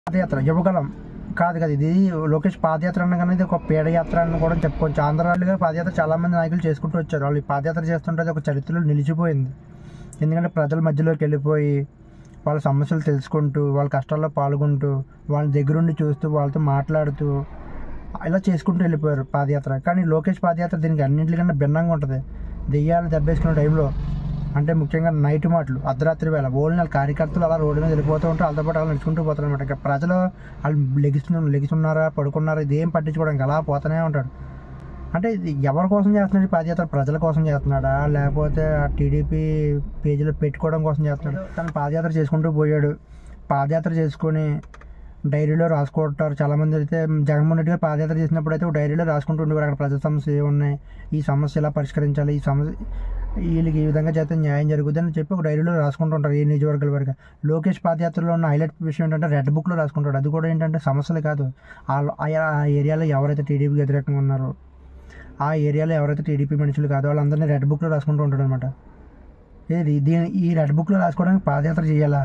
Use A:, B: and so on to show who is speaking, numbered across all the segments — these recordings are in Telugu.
A: పాదయాత్ర యువగలం కాదు కదా ఇది లోకేష్ పాదయాత్ర అనగానే ఇది ఒక పీడయాత్ర అని కూడా చెప్పుకోవచ్చు ఆంధ్రాలుగా పాదయాత్ర చాలా మంది నాయకులు చేసుకుంటూ వచ్చారు వాళ్ళు ఈ పాదయాత్ర చేస్తుంటే అది ఒక చరిత్రలో నిలిచిపోయింది ఎందుకంటే ప్రజల మధ్యలోకి వెళ్ళిపోయి వాళ్ళ సమస్యలు తెలుసుకుంటూ వాళ్ళ కష్టాల్లో పాల్గొంటూ వాళ్ళ దగ్గరుండి చూస్తూ వాళ్ళతో మాట్లాడుతూ ఇలా చేసుకుంటూ వెళ్ళిపోయారు పాదయాత్ర కానీ లోకేష్ పాదయాత్ర దీనికి అన్నింటికన్నా భిన్నంగా ఉంటుంది దెయ్యాలు దెబ్బేసుకునే టైంలో అంటే ముఖ్యంగా నైట్ మాటలు అర్ధరాత్రి వేళ ఓన్లీ వాళ్ళ కార్యకర్తలు అలా రోడ్డు మీద వెళ్ళిపోతూ ఉంటే వాళ్ళతో పాటు అలా నడుచుకుంటూ పోతారు అనమాట ఇంకా ప్రజలు వాళ్ళు లెగిస్తున్న లెగిస్తున్నారా పడుకున్నారా ఇదేం పట్టించుకోవడానికి అలా పోతూనే ఉంటాడు అంటే ఇది ఎవరి కోసం చేస్తున్నాడు ఈ పాదయాత్ర ప్రజల కోసం చేస్తున్నాడా లేకపోతే ఆ టీడీపీ పేజీలో పెట్టుకోవడం కోసం చేస్తున్నాడు తను పాదయాత్ర చేసుకుంటూ పోయాడు పాదయాత్ర చేసుకొని డైరీలో రాసుకుంటారు చాలామంది అయితే జగన్మోహన్ రెడ్డి గారు పాదయాత్ర చేసినప్పుడు అయితే ఒక డైరీలో రాసుకుంటూ ఉండేవారు అక్కడ ప్రజల సమస్య ఏమున్నాయి ఈ సమస్య ఎలా పరిష్కరించాలి ఈ సమస్య వీళ్ళకి ఈ విధంగా చేస్తే న్యాయం జరుగుతుంది అని చెప్పి ఒక డైరీలో రాసుకుంటూ ఉంటారు ఏ నియోజకవర్గాల వరకు లోకేష్ పాదయాత్రలో ఉన్న హైలైట్ విషయం ఏంటంటే రెడ్ బుక్లో రాసుకుంటాడు అది కూడా ఏంటంటే సమస్యలు కాదు ఆ- ఆయా ఆ ఏరియాలో ఎవరైతే టీడీపీకి వ్యతిరేకంగా ఉన్నారో ఆ ఏరియాలో ఎవరైతే టీడీపీ మనుషులు కాదో వాళ్ళందరినీ రెడ్ బుక్లో రాసుకుంటూ ఉంటాడు అనమాట ఇది దీని ఈ రెడ్ బుక్లో రాసుకోవడానికి పాదయాత్ర చేయాలా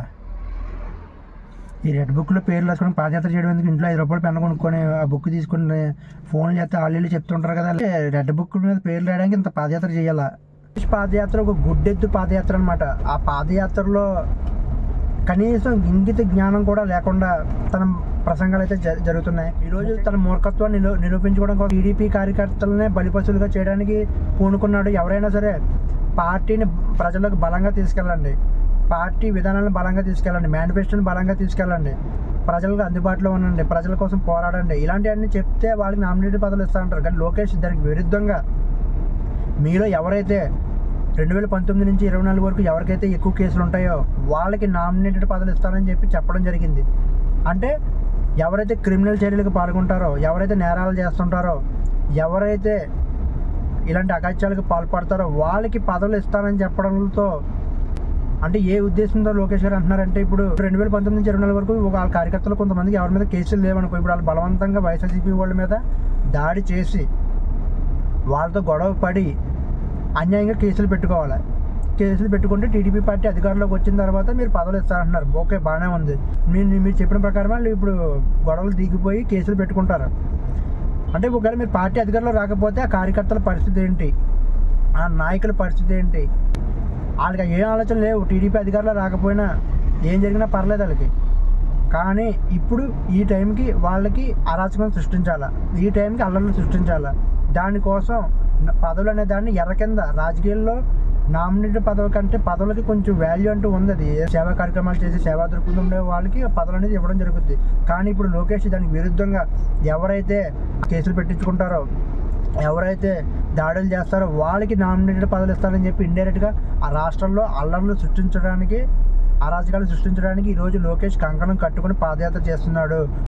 A: ఈ రెడ్ బుక్లో పేర్లు రాసుకొని పాదయాత్ర చేయడం ఎందుకు ఇంట్లో ఐదు రూపాయలు పెన్ కొనుక్కొని ఆ బుక్ తీసుకుని ఫోన్ చేస్తే వాళ్ళు చెప్తుంటారు కదా అంటే రెడ్ బుక్ మీద పేర్లు రాయడానికి ఇంత పాదయాత్ర చేయాలా పాదయాత్ర ఒక గుడ్డెద్దు పాదయాత్ర అనమాట ఆ పాదయాత్రలో కనీసం ఇంగిత జ్ఞానం కూడా లేకుండా తన ప్రసంగాలు అయితే జ- జరుగుతున్నాయి ఈరోజు తన మూర్ఖత్వాన్ని నిరూ నిరూపించుకోవడం కోసం టీడీపీ కార్యకర్తలనే బలిపశులుగా చేయడానికి పూనుకున్నాడు ఎవరైనా సరే పార్టీని ప్రజలకు బలంగా తీసుకెళ్ళండి పార్టీ విధానాలను బలంగా తీసుకెళ్ళండి మేనిఫెస్టోని బలంగా తీసుకెళ్ళండి ప్రజలకు అందుబాటులో ఉండండి ప్రజల కోసం పోరాడండి ఇలాంటివన్నీ చెప్తే వాళ్ళకి నామినేటెడ్ పదవులు ఇస్తా ఉంటారు కానీ లోకేష్ దానికి విరుద్ధంగా మీలో ఎవరైతే రెండు వేల పంతొమ్మిది నుంచి ఇరవై నాలుగు వరకు ఎవరికైతే ఎక్కువ కేసులు ఉంటాయో వాళ్ళకి నామినేటెడ్ పదవులు ఇస్తారని చెప్పి చెప్పడం జరిగింది అంటే ఎవరైతే క్రిమినల్ చర్యలకు పాల్గొంటారో ఎవరైతే నేరాలు చేస్తుంటారో ఎవరైతే ఇలాంటి అగాత్యాలకు పాల్పడతారో వాళ్ళకి పదవులు ఇస్తానని చెప్పడంతో అంటే ఏ ఉద్దేశంతో లోకేష్ గారు అంటున్నారంటే ఇప్పుడు రెండు వేల పంతొమ్మిది నుంచి ఇరవై నాలుగు వరకు ఒక వాళ్ళ కార్యకర్తలు కొంతమందికి ఎవరి మీద కేసులు లేవనుకో ఇప్పుడు వాళ్ళు బలవంతంగా వైఎస్ఆర్సీపీ వాళ్ళ మీద దాడి చేసి వాళ్ళతో గొడవ పడి అన్యాయంగా కేసులు పెట్టుకోవాలి కేసులు పెట్టుకుంటే టీడీపీ పార్టీ అధికారంలోకి వచ్చిన తర్వాత మీరు పదవులు ఇస్తారంటున్నారు ఓకే బాగానే ఉంది మీరు మీరు చెప్పిన ప్రకారం వాళ్ళు ఇప్పుడు గొడవలు దిగిపోయి కేసులు పెట్టుకుంటారు అంటే ఒకవేళ మీరు పార్టీ అధికారంలో రాకపోతే ఆ కార్యకర్తల పరిస్థితి ఏంటి ఆ నాయకుల పరిస్థితి ఏంటి వాళ్ళకి ఏ ఆలోచన లేవు టీడీపీ అధికారంలో రాకపోయినా ఏం జరిగినా పర్లేదు వాళ్ళకి కానీ ఇప్పుడు ఈ టైంకి వాళ్ళకి అరాచకం సృష్టించాలా ఈ టైంకి అల్లర్లు సృష్టించాలా దానికోసం న- పదవులు అనే దాన్ని ఎర్ర కింద రాజకీయాల్లో నామినేటెడ్ పదవి కంటే పదవులకి కొంచెం వాల్యూ అంటూ ఉంది అది ఏ సేవా కార్యక్రమాలు చేసి సేవా దృక్పథం ఉండే వాళ్ళకి ఆ పదవులు అనేది ఇవ్వడం జరుగుతుంది కానీ ఇప్పుడు లోకేష్ దానికి విరుద్ధంగా ఎవరైతే కేసులు పెట్టించుకుంటారో ఎవరైతే దాడులు చేస్తారో వాళ్ళకి నామినేటెడ్ పదవులు ఇస్తారని చెప్పి ఇండైరెక్ట్గా ఆ రాష్ట్రంలో అల్లర్లు సృష్టించడానికి అరాజకాలు సృష్టించడానికి ఈరోజు లోకేష్ కంకణం కట్టుకుని పాదయాత్ర చేస్తున్నాడు